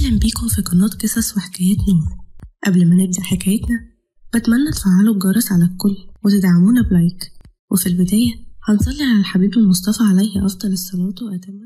أهلا بيكم في قناة قصص وحكايات نور قبل ما نبدأ حكايتنا بتمنى تفعلوا الجرس على الكل وتدعمونا بلايك وفي البداية هنصلي على الحبيب المصطفى عليه أفضل الصلاة وأتم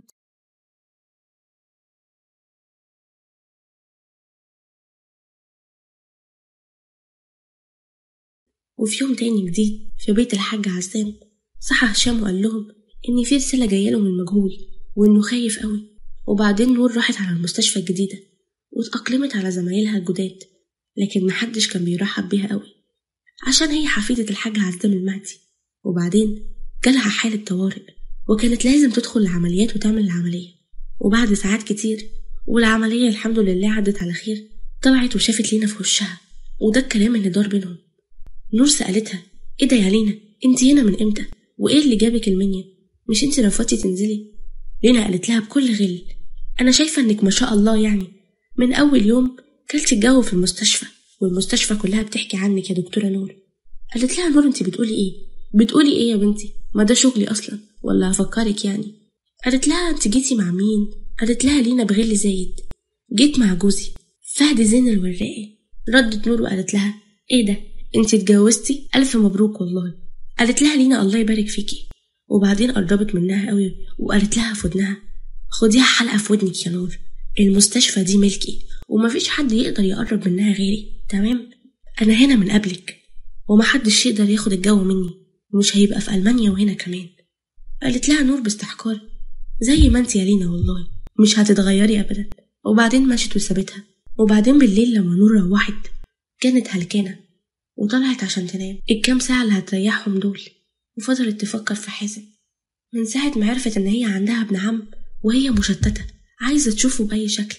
وفي يوم تاني جديد في بيت الحاج عزام صحى هشام وقال لهم إن في رسالة جاية له من مجهول وإنه خايف قوي وبعدين نور راحت على المستشفى الجديدة واتأقلمت على زمايلها الجداد لكن محدش كان بيرحب بيها قوي عشان هي حفيدة الحاج عزام المهدي وبعدين جالها حالة طوارئ وكانت لازم تدخل العمليات وتعمل العملية وبعد ساعات كتير والعملية الحمد لله عدت على خير طلعت وشافت لينا في وشها وده الكلام اللي دار بينهم نور سألتها ايه ده يا لينا انت هنا من امتى وايه اللي جابك المنيا مش انت رفضتي تنزلي لينا قالت لها بكل غل انا شايفه انك ما شاء الله يعني من اول يوم كلتي الجو في المستشفى والمستشفى كلها بتحكي عنك يا دكتوره نور قالت لها نور انت بتقولي ايه بتقولي ايه يا بنتي ما ده شغلي اصلا ولا هفكرك يعني قالت لها انت جيتي مع مين قالت لها لينا بغل زايد جيت مع جوزي فهد زين الوراقي ردت نور وقالت لها ايه ده انت اتجوزتي الف مبروك والله قالت لها لينا الله يبارك فيكي وبعدين قربت منها قوي وقالت لها في ودنها خديها حلقه في ودنك يا نور المستشفى دي ملكي ومفيش حد يقدر يقرب منها غيري تمام انا هنا من قبلك ومحدش يقدر ياخد الجو مني ومش هيبقى في المانيا وهنا كمان قالت لها نور باستحقار زي ما انت يا لينا والله مش هتتغيري ابدا وبعدين مشت وسابتها وبعدين بالليل لما نور روحت كانت هلكانه وطلعت عشان تنام الكام ساعة اللي هتريحهم دول وفضلت تفكر في حازم من ساعة ما عرفت إن هي عندها ابن عم وهي مشتتة عايزة تشوفه بأي شكل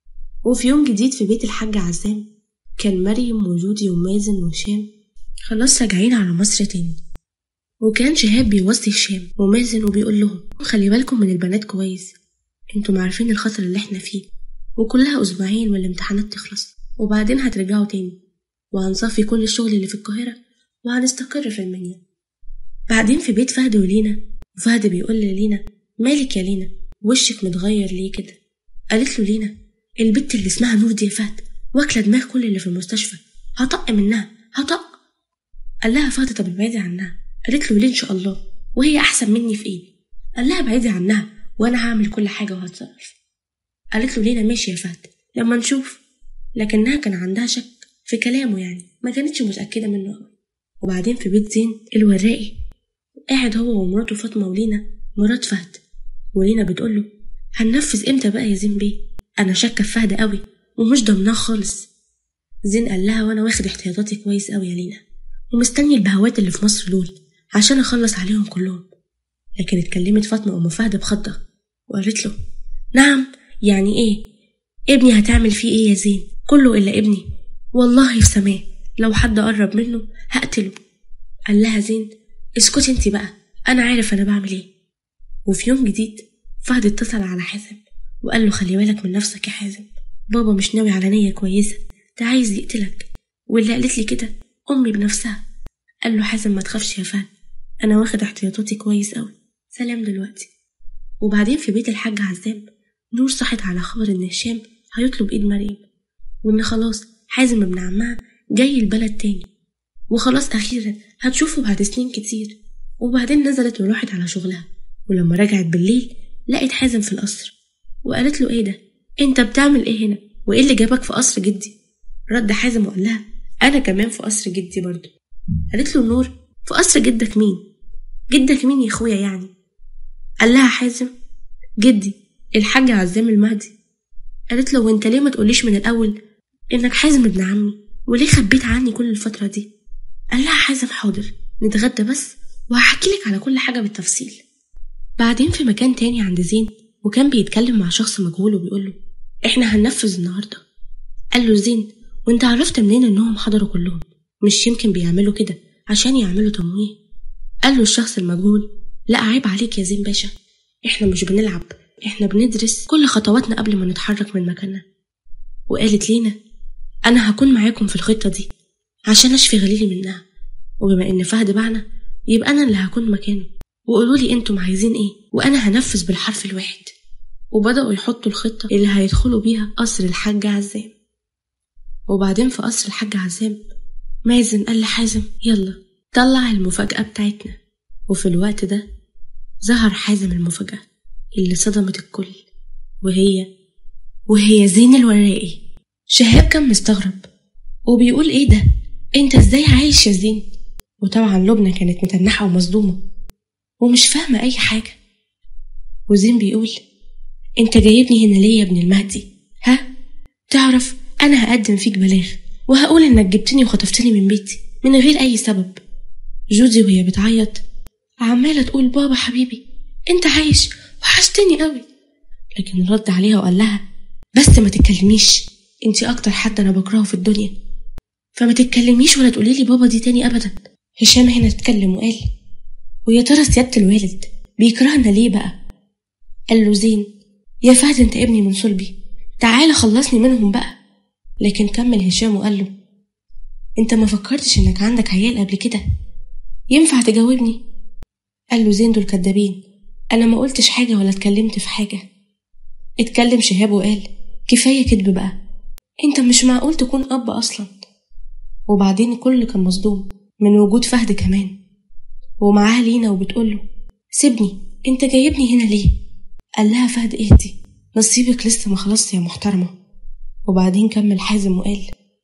وفي يوم جديد في بيت الحاج عزام كان مريم وجودي ومازن وهشام خلاص راجعين على مصر تاني وكان شهاب بيوصي هشام ومازن وبيقول لهم خلي بالكم من البنات كويس انتم عارفين الخطر اللي احنا فيه وكلها أسبوعين والامتحانات تخلص وبعدين هترجعوا تاني وهنصفي كل الشغل اللي في القاهرة وهنستقر في المنيا بعدين في بيت فهد ولينا وفهد بيقول للينا مالك يا لينا وشك متغير ليه كده قالت له لينا البت اللي اسمها نور دي يا فهد واكلة دماغ كل اللي في المستشفى هطق منها هطق قال لها فهد طب ابعدي عنها قالت له ليه ان شاء الله وهي احسن مني في ايه قال لها ابعدي عنها وانا هعمل كل حاجه وهتصرف قالت له لينا ماشي يا فهد لما نشوف لكنها كان عندها شك في كلامه يعني ما كانتش متأكدة منه أوي وبعدين في بيت زين الوراقي قاعد هو ومراته فاطمة ولينا مرات فهد ولينا بتقول له هننفذ امتى بقى يا زين بيه انا شاكه في فهد قوي ومش ضمناه خالص زين قال لها وانا واخد احتياطاتي كويس قوي يا لينا ومستني البهوات اللي في مصر دول عشان اخلص عليهم كلهم لكن اتكلمت فاطمه ام فهد بخضه وقالت له نعم يعني ايه ابني هتعمل فيه ايه يا زين كله الا ابني والله في سماه لو حد قرب منه هقتله قال لها زين اسكتي انت بقى انا عارف انا بعمل ايه وفي يوم جديد فهد اتصل على حازم وقال له خلي بالك من نفسك يا حازم بابا مش ناوي على نية كويسة ده عايز يقتلك واللي قالت لي كده أمي بنفسها قال له حازم ما تخافش يا فهد أنا واخد احتياطاتي كويس أوي سلام دلوقتي وبعدين في بيت الحاج عزام نور صحت على خبر إن هشام هيطلب إيد مريم وإن خلاص حازم ابن عمها جاي البلد تاني وخلاص أخيرا هتشوفه بعد سنين كتير وبعدين نزلت وراحت على شغلها ولما رجعت بالليل لقت حازم في القصر وقالت له ايه ده انت بتعمل ايه هنا وايه اللي جابك في قصر جدي رد حازم وقال لها انا كمان في قصر جدي برضه قالت له نور في قصر جدك مين جدك مين يا اخويا يعني قال لها حازم جدي الحاج عزام المهدي قالت له وانت ليه ما تقوليش من الاول انك حازم ابن عمي وليه خبيت عني كل الفتره دي قال لها حازم حاضر نتغدى بس وهحكي لك على كل حاجه بالتفصيل بعدين في مكان تاني عند زين وكان بيتكلم مع شخص مجهول وبيقول له احنا هننفذ النهارده قال له زين وانت عرفت منين انهم حضروا كلهم مش يمكن بيعملوا كده عشان يعملوا تمويه قال له الشخص المجهول لا عيب عليك يا زين باشا احنا مش بنلعب احنا بندرس كل خطواتنا قبل ما نتحرك من مكاننا وقالت لينا انا هكون معاكم في الخطه دي عشان اشفي غليلي منها وبما ان فهد بعنا يبقى انا اللي هكون مكانه وقولوا لي انتم عايزين ايه وانا هنفذ بالحرف الواحد وبدأوا يحطوا الخطة اللي هيدخلوا بيها قصر الحاج عزام وبعدين في قصر الحاج عزام مازن قال لحازم يلا طلع المفاجأة بتاعتنا وفي الوقت ده ظهر حازم المفاجأة اللي صدمت الكل وهي وهي زين الوراقي شهاب كان مستغرب وبيقول ايه ده انت ازاي عايش يا زين وطبعا لبنى كانت متنحة ومصدومة ومش فاهمة أي حاجة وزين بيقول انت جايبني هنا ليه يا ابن المهدي ها تعرف انا هقدم فيك بلاغ وهقول انك جبتني وخطفتني من بيتي من غير اي سبب جودي وهي بتعيط عمالة تقول بابا حبيبي انت عايش وحشتني قوي لكن رد عليها وقال لها بس ما تتكلميش انت اكتر حد انا بكرهه في الدنيا فما تتكلميش ولا تقولي لي بابا دي تاني ابدا هشام هنا اتكلم وقال ويا ترى سيادة الوالد بيكرهنا ليه بقى قال له زين يا فهد انت ابني من صلبي تعالى خلصني منهم بقى لكن كمل هشام وقال له انت ما فكرتش انك عندك عيال قبل كده ينفع تجاوبني قال له زين دول كدابين انا ما قلتش حاجه ولا اتكلمت في حاجه اتكلم شهاب وقال كفايه كدب بقى انت مش معقول تكون اب اصلا وبعدين الكل كان مصدوم من وجود فهد كمان ومعاها لينا وبتقوله سيبني انت جايبني هنا ليه قال لها فهد اهدي نصيبك لسه ما خلصت يا محترمه وبعدين كمل حازم وقال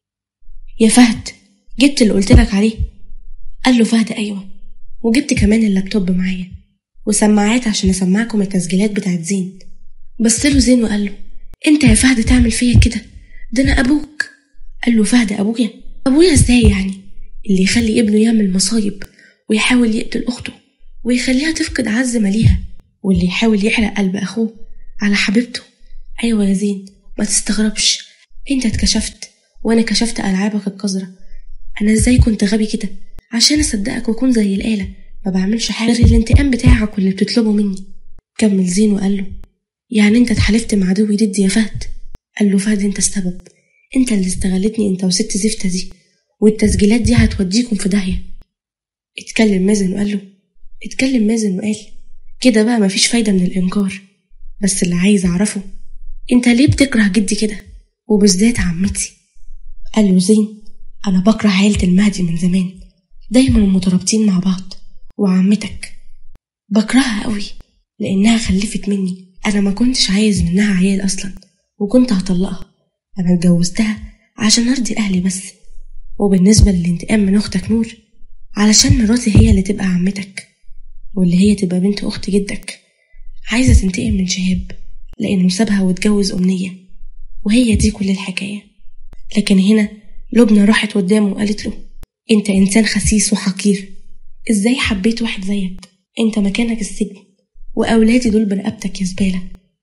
يا فهد جبت اللي قلتلك عليه قال له فهد ايوه وجبت كمان اللابتوب معايا وسماعات عشان اسمعكم التسجيلات بتاعت زين بص له زين وقال له انت يا فهد تعمل فيا كده ده انا ابوك قال له فهد ابويا ابويا ازاي يعني اللي يخلي ابنه يعمل مصايب ويحاول يقتل اخته ويخليها تفقد عز ماليها واللي يحاول يحرق قلب اخوه على حبيبته ايوه يا زين ما تستغربش انت اتكشفت وانا كشفت العابك القذرة انا ازاي كنت غبي كده عشان اصدقك واكون زي الآلة ما بعملش حاجة غير الانتقام بتاعك واللي بتطلبه مني كمل زين وقال له يعني انت اتحالفت مع عدوي ضدي يا فهد قال له فهد انت السبب انت اللي استغلتني انت وست زفتة دي والتسجيلات دي هتوديكم في داهية اتكلم مازن وقال له اتكلم مازن وقال كده بقى مفيش فايدة من الإنكار بس اللي عايز أعرفه انت ليه بتكره جدي كده وبالذات عمتي قال له زين أنا بكره عيلة المهدي من زمان دايما مترابطين مع بعض وعمتك بكرهها قوي لأنها خلفت مني أنا ما كنتش عايز منها عيال أصلا وكنت هطلقها أنا اتجوزتها عشان أرضي أهلي بس وبالنسبة للانتقام من أختك نور علشان مراتي هي اللي تبقى عمتك واللي هي تبقى بنت أخت جدك عايزة تنتقم من شهاب لأنه سابها واتجوز أمنية وهي دي كل الحكاية لكن هنا لبنى راحت قدامه وقالت له انت انسان خسيس وحقير ازاي حبيت واحد زيك انت مكانك السجن واولادي دول برقبتك يا زباله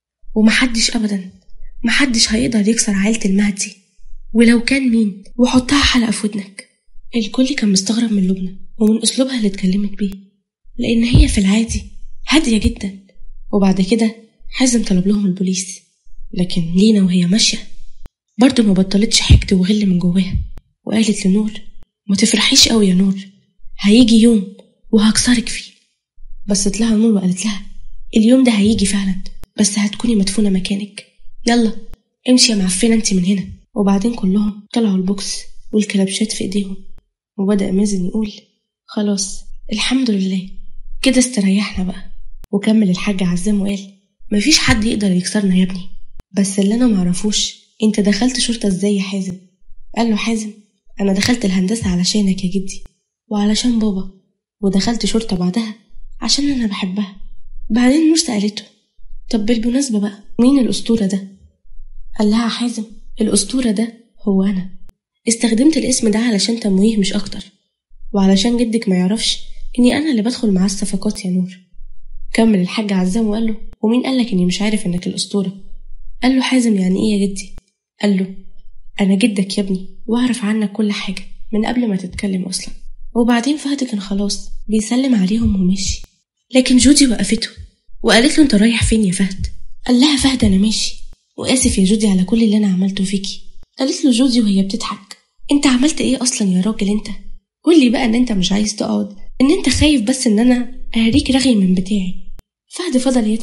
ومحدش ابدا محدش هيقدر يكسر عيلة المهدي ولو كان مين وحطها حلقة في ودنك الكل كان مستغرب من لبنى ومن أسلوبها اللي اتكلمت بيه لأن هي في العادي هادية جدا وبعد كده حازم طلب لهم البوليس لكن لينا وهي ماشية برضه ما بطلتش حقد وغل من جواها وقالت لنور ما تفرحيش قوي يا نور هيجي يوم وهكسرك فيه بصت لها نور وقالت لها اليوم ده هيجي فعلا بس هتكوني مدفونة مكانك يلا امشي يا معفنة انت من هنا وبعدين كلهم طلعوا البوكس والكلبشات في ايديهم وبدأ مازن يقول خلاص الحمد لله كده استريحنا بقى وكمل الحاج عزام وقال مفيش حد يقدر يكسرنا يا ابني بس اللي انا معرفوش انت دخلت شرطة ازاي يا حازم قال له حازم انا دخلت الهندسة علشانك يا جدي وعلشان بابا ودخلت شرطة بعدها عشان انا بحبها بعدين نور سألته طب بالمناسبة بقى مين الأسطورة ده؟ قال لها حازم الأسطورة ده هو أنا استخدمت الاسم ده علشان تمويه مش أكتر وعلشان جدك ما يعرفش إني أنا اللي بدخل معاه الصفقات يا نور كمل الحاج عزام وقال له ومين قالك إني مش عارف إنك الأسطورة قال له حازم يعني إيه يا جدي قال له أنا جدك يا ابني وأعرف عنك كل حاجة من قبل ما تتكلم أصلا وبعدين فهد كان خلاص بيسلم عليهم ومشي لكن جودي وقفته وقالت له انت رايح فين يا فهد قال لها فهد انا ماشي واسف يا جودي على كل اللي انا عملته فيكي قالت له جودي وهي بتضحك انت عملت ايه اصلا يا راجل انت قول لي بقى ان انت مش عايز تقعد ان انت خايف بس ان انا اهريك رغي من بتاعي فهد فضل يضحك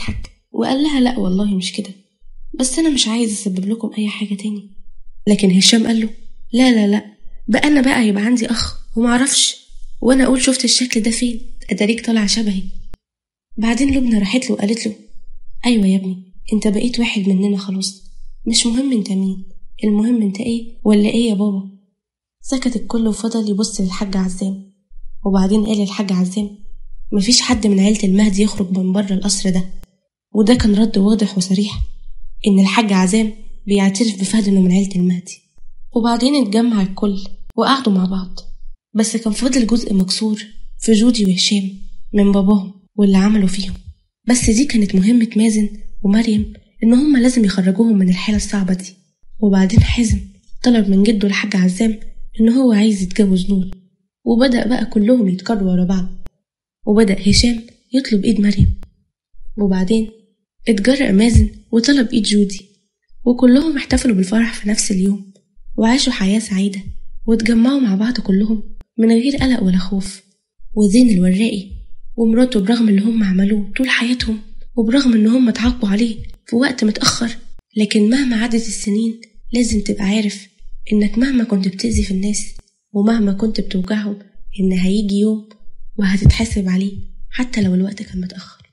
وقال لها لا والله مش كده بس أنا مش عايز أسبب لكم أي حاجة تاني لكن هشام قال له لا لا لا بقى أنا بقى يبقى عندي أخ ومعرفش وأنا أقول شفت الشكل ده فين أداريك طالع شبهي بعدين لبنى راحت له وقالت له أيوة يا ابني أنت بقيت واحد مننا خلاص مش مهم أنت مين المهم أنت إيه ولا إيه يا بابا سكت الكل وفضل يبص للحاج عزام وبعدين قال الحاج عزام مفيش حد من عيلة المهدي يخرج من بره القصر ده وده كان رد واضح وصريح إن الحاج عزام بيعترف بفهد إنه من عيلة المهدي وبعدين اتجمع الكل وقعدوا مع بعض بس كان فاضل جزء مكسور في جودي وهشام من باباهم واللي عملوا فيهم بس دي كانت مهمة مازن ومريم إن هما لازم يخرجوهم من الحالة الصعبة دي وبعدين حازم طلب من جده الحاج عزام إن هو عايز يتجوز نور وبدأ بقى كلهم يتكرروا ورا بعض وبدأ هشام يطلب إيد مريم وبعدين اتجرأ مازن وطلب إيد جودي وكلهم احتفلوا بالفرح في نفس اليوم وعاشوا حياة سعيدة واتجمعوا مع بعض كلهم من غير قلق ولا خوف وزين الوراقي ومراته برغم اللي هم عملوه طول حياتهم وبرغم ان هم اتعاقبوا عليه في وقت متأخر لكن مهما عدت السنين لازم تبقى عارف انك مهما كنت بتأذي في الناس ومهما كنت بتوجعهم ان هيجي يوم وهتتحاسب عليه حتى لو الوقت كان متأخر